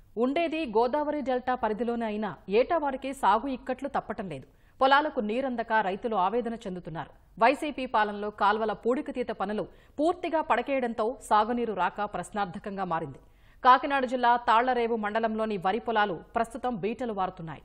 ఉండేది గోదావరి డెల్టా పరిధిలోనే అయినా ఏటా వారికి సాగు ఇక్కట్లు తప్పటం లేదు పొలాలకు నీరందక రైతులు ఆవేదన చెందుతున్నారు వైసీపీ పాలనలో కాల్వల పూడికతీత పనులు పూర్తిగా పడకేయడంతో సాగునీరు రాక ప్రశ్నార్థకంగా మారింది కాకినాడ జిల్లా తాళ్లరేవు మండలంలోని వరి పొలాలు ప్రస్తుతం బీటలు వారుతున్నాయి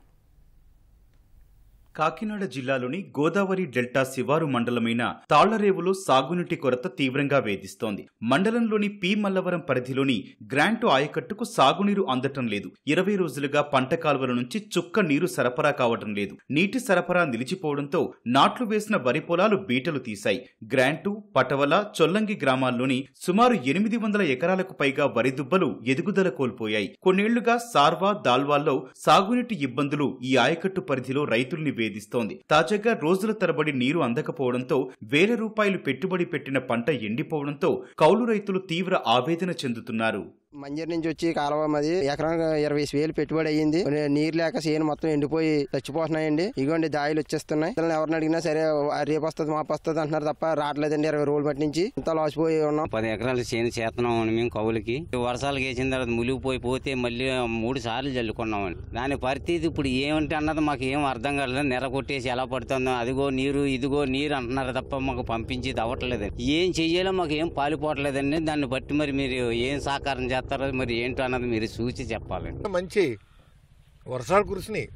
కాకినాడ జిల్లాలోని గోదావరి డెల్టా శివారు మండలమైన తాళ్లరేవులో సాగునీటి కొరత తీవ్రంగా వేధిస్తోంది మండలంలోని పి మల్లవరం పరిధిలోని గ్రాంటు ఆయకట్టుకు సాగునీరు అందటం లేదు ఇరవై రోజులుగా పంట కాలువల నుంచి చుక్క నీరు సరఫరా కావటం లేదు నీటి సరఫరా నిలిచిపోవడంతో నాట్లు వేసిన వరి పొలాలు బీటలు తీశాయి గ్రాంటు పటవల చొల్లంగి గ్రామాల్లోని సుమారు ఎనిమిది వందల ఎకరాలకు పైగా వరి దుబ్బలు ఎదుగుదల కోల్పోయాయి కొన్నేళ్లుగా సార్వా దాల్వాల్లో సాగునీటి ఇబ్బందులు ఈ ఆయకట్టు పరిధిలో రైతుల్ని వేధిస్తోంది తాజాగా రోజుల తరబడి నీరు అందకపోవడంతో వేల రూపాయలు పెట్టుబడి పెట్టిన పంట ఎండిపోవడంతో కౌలు రైతులు తీవ్ర ఆవేదన చెందుతున్నారు మంజర్ నుంచి వచ్చి కాలువ మాది ఎకరానికి ఇరవై వేలు పెట్టుబడి అయ్యింది నీరు లేక చేను మొత్తం ఎండిపోయి చచ్చిపోతున్నాయండి ఇగోండి దాయిలు వచ్చేస్తున్నాయి పిల్లల్ని ఎవరిని అడిగినా సరే "ఆ, రేపు వస్తుంది మాపు వస్తుంది అంటున్నారు తప్ప రావట్లేదండి ఇరవై రోజులు బట్టి నుంచి ఇంత లాసిపోయి ఉన్నాం పది ఎకరాలు చేను చేస్తున్నాం మేము కవులకి వర్షాలు వేసిన తర్వాత మునిగిపోయి పోతే మళ్ళీ మూడు సార్లు చల్లుకున్నామని దాని పరిస్థితి ఇప్పుడు ఏమంటే అన్నది మాకు ఏం అర్థం కాలేదు నెర కొట్టేసి ఎలా పడుతుందో అదిగో నీరు ఇదిగో నీరు అంటున్నారు తప్ప మాకు పంపించి అవ్వట్లేదు ఏం చెయ్యాలో మాకు ఏం పాలిపోవట్లేదండి దాన్ని బట్టి మరి మీరు ఏం సహకారం చేస్తారో మరి ఏంటో అన్నది మీరు చూసి చెప్పాలండి మంచి వర్షాలు కురిసినాయి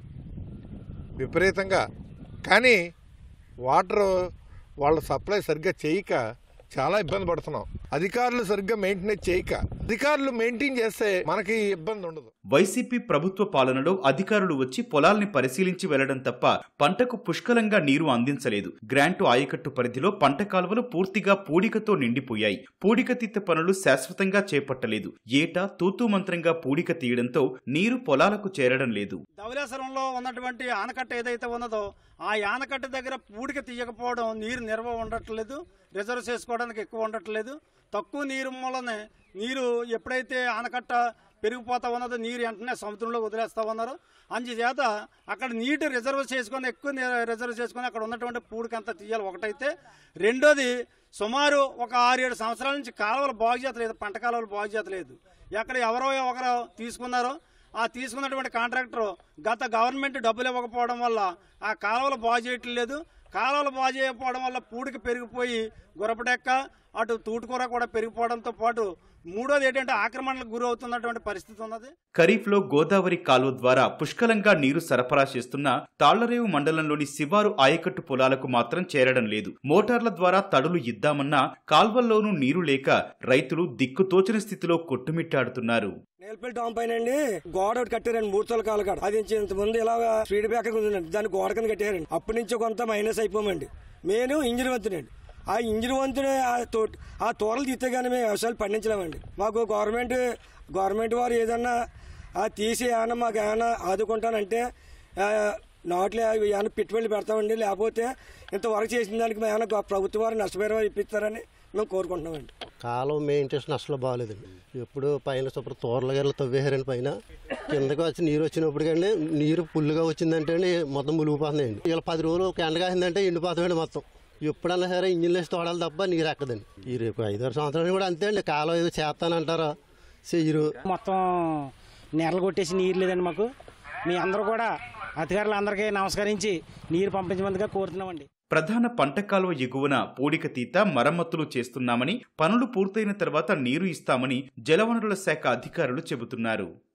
విపరీతంగా కానీ వాటర్ వాళ్ళ సప్లై సరిగ్గా చేయక చాలా ఇబ్బంది పడుతున్నాం అధికారులు సరిగ్గా మెయింటెనెన్స్ చేయక అధికారులు మెయింటైన్ చేస్తే మనకి ఈ ఇబ్బంది ఉండదు వైసీపీ ప్రభుత్వ పాలనలో అధికారులు వచ్చి పొలాల్ని పరిశీలించి వెళ్లడం తప్ప పంటకు పుష్కలంగా నీరు అందించలేదు గ్రాంటు ఆయకట్టు పరిధిలో పంట కాలువలు పూర్తిగా పూడికతో నిండిపోయాయి పూడికతీత పనులు శాశ్వతంగా చేపట్టలేదు ఏటా తూతూ మంత్రంగా పూడిక తీయడంతో నీరు పొలాలకు చేరడం లేదు ధవళేశ్వరంలో ఉన్నటువంటి ఆనకట్ట ఏదైతే ఉన్నదో ఆ ఆనకట్ట దగ్గర పూడిక తీయకపోవడం నీరు నిల్వ ఉండట్లేదు రిజర్వ్ చేసుకోవడానికి ఎక్కువ ఉండట్లేదు తక్కువ నీరు మూలనే నీరు ఎప్పుడైతే ఆనకట్ట పెరిగిపోతా ఉన్నదో నీరు వెంటనే సముద్రంలో వదిలేస్తా ఉన్నారు అందుచేత అక్కడ నీటి రిజర్వ్ చేసుకొని ఎక్కువ ని- రిజర్వ్ చేసుకొని అక్కడ ఉన్నటువంటి పూడికంతా తీయాలి ఒకటైతే రెండోది సుమారు ఒక ఆరు ఏడు సంవత్సరాల నుంచి కాలువలు బాగు చేయట్లేదు పంట కాలువలు బాగు చేయట్లేదు ఎక్కడ ఎవరో ఒకరు తీసుకున్నారో ఆ తీసుకున్నటువంటి కాంట్రాక్టర్ గత గవర్నమెంట్ డబ్బులు ఇవ్వకపోవడం వల్ల ఆ కాలువలు బాగు చేయట్లేదు కాలువలు బాగు చేయకపోవడం వల్ల పూడికి పెరిగిపోయి గురపడెక్క అటు తూటుకూర కూడా పెరిగిపోవడంతో పాటు మూడోది ఏంటంటే ఆక్రమణలకు గురి అవుతున్నటువంటి పరిస్థితి ఉన్నది ఖరీఫ్లో గోదావరి కాలువ ద్వారా పుష్కలంగా నీరు సరఫరా చేస్తున్న తాళ్లరేవు మండలంలోని శివారు ఆయకట్టు పొలాలకు మాత్రం చేరడం లేదు మోటార్ల ద్వారా తడులు ఇద్దామన్నా కాల్వల్లోనూ నీరు లేక రైతులు దిక్కుతోచని స్థితిలో కొట్టుమిట్టాడుతున్నారు నేల్పల్లి డామ్ పైన అండి గోడ ఒకటి కట్టారండి మూడు తొల కాలు కాడ అది నుంచి ఇంత ముందు ఇలా స్పీడ్ బ్రేకర్ ఉందండి దాన్ని గోడ కింద కట్టారండి అప్పటి నుంచి కొంత మైనస్ అయిపోమండి నేను ఇంజిన్ వంతునండి ఆ ఇంజిన్ వంతునే ఆ తో ఆ తోరలు తీస్తే కానీ మేము వ్యవసాయాలు పండించలేమండి మాకు గవర్నమెంట్ గవర్నమెంట్ వారు ఏదన్నా ఆ తీసి ఏమన్నా మాకు ఏమన్నా ఆదుకుంటానంటే ఆ, నాట్లు ఏమైనా పెట్టుబడులు పెడతామండి లేకపోతే ఇంతవరకు చేసిన దానికి మేము ఏమైనా ప్రభుత్వం వారు నష్టపరిహారం ఇప్పిస్తారని మేము కోరుకుంటున్నామండి కాలం మెయింటెనెన్స్ అసలు బాగాలేదండి ఎప్పుడు పైన శుభ్ర తోరల గెల తవ్వేశారండి పైన కిందకి వచ్చి నీరు వచ్చినప్పుడు కండి నీరు ఫుల్గా వచ్చిందంటే అండి మొత్తం మునిగిపోతుందండి ఇలా పది రోజులు ఒక ఎండ కాసిందంటే ఎండిపోతామండి మొత్తం ఎప్పుడన్నా సరే ఇంజిన్ వేసి తోడాలి తప్ప నీరు ఎక్కదండి ఈ రేపు ఐదారు సంవత్సరాలు కూడా అంతే అండి కాలం ఏదో చేస్తానంటారా చెయ్యరు మొత్తం నెరలు కొట్టేసి నీరు లేదండి మాకు మీ అందరూ కూడా అధికారులందరికీ నమస్కరించి నీరు పంపించమందిగా కోరుతున్నామండి ప్రధాన పంట కాలువ ఎగువన పూడిక తీత మరమ్మతులు చేస్తున్నామని పనులు పూర్తయిన తర్వాత నీరు ఇస్తామని జలవనరుల శాఖ అధికారులు చెబుతున్నారు